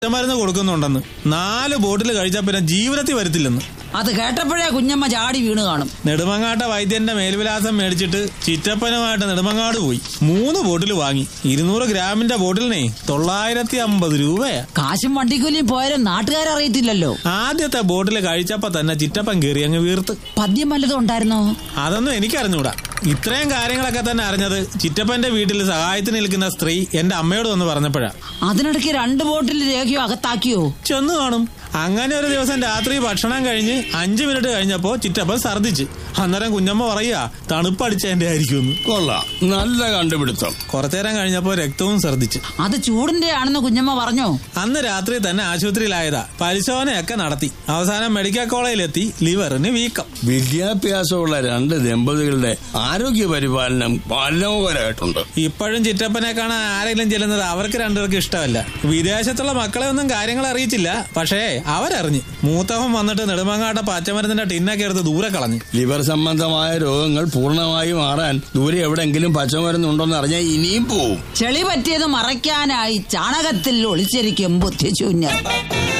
മരുന്ന് കൊടുക്കുന്നുണ്ടെന്ന് നാല് ബോട്ടിൽ കഴിച്ചാൽ പിന്നെ ജീവിതത്തിൽ വരത്തില്ലെന്ന് അത് കേട്ടപ്പോഴേ കുഞ്ഞമ്മ ചാടി വീണ് കാണും നെടുമങ്ങാട്ട വൈദ്യന്റെ മേൽവിലാസം മേടിച്ചിട്ട് ചിറ്റപ്പനുമായിട്ട് നെടുമങ്ങാട് പോയി മൂന്ന് ബോട്ടിൽ വാങ്ങി ഇരുന്നൂറ് ഗ്രാമിന്റെ ബോട്ടിലിനെ തൊള്ളായിരത്തി അമ്പത് രൂപയാ കാശും വണ്ടിക്കൂലിയും പോയാലും നാട്ടുകാരറിയത്തില്ലല്ലോ ആദ്യത്തെ ബോട്ടിൽ കഴിച്ചപ്പോ തന്നെ ചിറ്റപ്പൻ കയറി അങ്ങ് വീർത്ത് പദ്യം വല്ലതും ഉണ്ടായിരുന്നോ അതൊന്നും എനിക്കറിഞ്ഞൂടാ ഇത്രയും കാര്യങ്ങളൊക്കെ തന്നെ അറിഞ്ഞത് ചിറ്റപ്പന്റെ വീട്ടിൽ സഹായത്തിന് നിൽക്കുന്ന സ്ത്രീ എന്റെ അമ്മയോട് വന്ന് പറഞ്ഞപ്പോഴാ അതിനിടയ്ക്ക് രണ്ട് ബോട്ടിൽ രേഖയോ അകത്താക്കിയോ ചെന്ന് കാണും അങ്ങനെ ഒരു ദിവസം രാത്രി ഭക്ഷണം കഴിഞ്ഞ് അഞ്ചു മിനിറ്റ് കഴിഞ്ഞപ്പോ ചിറ്റപ്പൻ ഛർദിച്ച് അന്നേരം കുഞ്ഞമ്മ പറയുക തണുപ്പടിച്ചതിന്റെ ആയിരിക്കുമെന്ന് കൊള്ളാം നല്ല കണ്ടുപിടുത്തം കുറച്ചേരം കഴിഞ്ഞപ്പോ രക്തവും ഛർദിച്ച് അത് ചൂടിന്റെ ആണെന്ന് കുഞ്ഞമ്മ പറഞ്ഞോ അന്ന് രാത്രി തന്നെ ആശുപത്രിയിലായതാ പരിശോധനയൊക്കെ നടത്തി അവസാനം മെഡിക്കൽ കോളേജിലെത്തി ലിവറിന് വീക്കം വിദ്യാഭ്യാസമുള്ള രണ്ട് ദമ്പതികളുടെ ആരോഗ്യ പരിപാലനം മനോഹരമായിട്ടുണ്ട് ഇപ്പോഴും ചിറ്റപ്പനെ കാണാൻ ആരെങ്കിലും ചെല്ലുന്നത് അവർക്ക് രണ്ടുപേർക്ക് ഇഷ്ടമല്ല വിദേശത്തുള്ള മക്കളെ ഒന്നും കാര്യങ്ങൾ അറിയിച്ചില്ല പക്ഷേ അവരറിഞ്ഞ് മൂത്തവൻ വന്നിട്ട് നെടുമങ്ങാട്ട പച്ചമരുന്നിന്റെ ടിന്നൊക്കെ എടുത്ത് ദൂരെ കളഞ്ഞു ലിവർ സംബന്ധമായ രോഗങ്ങൾ പൂർണ്ണമായി മാറാൻ ദൂരെ എവിടെങ്കിലും പച്ചമരുന്നുണ്ടോന്ന് അറിഞ്ഞാൽ ഇനിയും പോവും ചെളി പറ്റിയത് മറയ്ക്കാനായി ചാണകത്തിൽ ഒളിച്ചിരിക്കും ബുദ്ധിശൂന്യർ